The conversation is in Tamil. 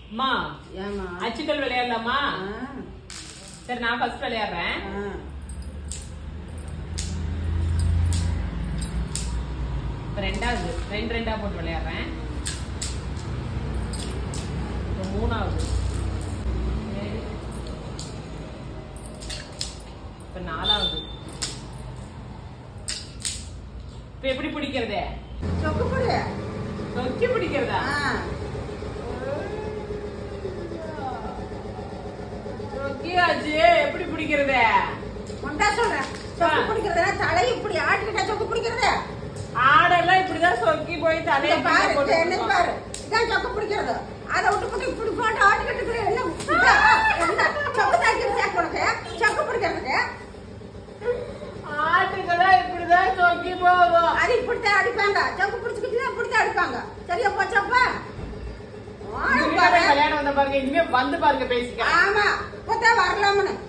அம்மா ஏமா அச்சுக்கல் விளையாடலாமா சரி நான் ஃபர்ஸ்ட் விளையாடுறேன் இப்ப ரெண்டாவது ரெண்டு ரெண்டா போட்டு விளையாடுறேன் இப்ப மூணாவது ஏழு. இப்ப நாலாவது இப்ப எப்படி பிடிக்கிறது சொக்கு போடு சொக்கி பிடிக்கிறதா சொக்கியாச்சு எப்படி பிடிக்கிறது உண்டா சொல்றேன் சொக்கு பிடிக்கிறதுனா தலை இப்படி ஆட்டிக்கிட்டா சொக்கு பிடிக்கிறது ஆடெல்லாம் இப்படிதான் சொக்கி போய் தலையை இதை பாரு போட்டு இதை என்ன பாரு இதான் சொக்கு பிடிக்கிறது அதை விட்டு போட்டு இப்படி போட்டு ஆட்டிக்கிட்டு இருக்கிற என்ன இதா? என்ன சொக்கு தாக்கிறது சேர்க்க உனக்கு சொக்கு பிடிக்கிறதுக்கு ஆட்டுக்கெல்லாம் இப்படிதான் சொக்கி போகும் அது இப்படித்தான் அடிப்பாங்க சொக்கு பிடிச்சிக்கிட்டு இப்படித்தான் அடிப்பாங்க சரியா போச்சப்பா இனிமே போய் விளையாட வந்த பாருங்க இனிமே வந்து பாருங்க பேசிக்க ஆமா இப்பதான் வரலாம்னு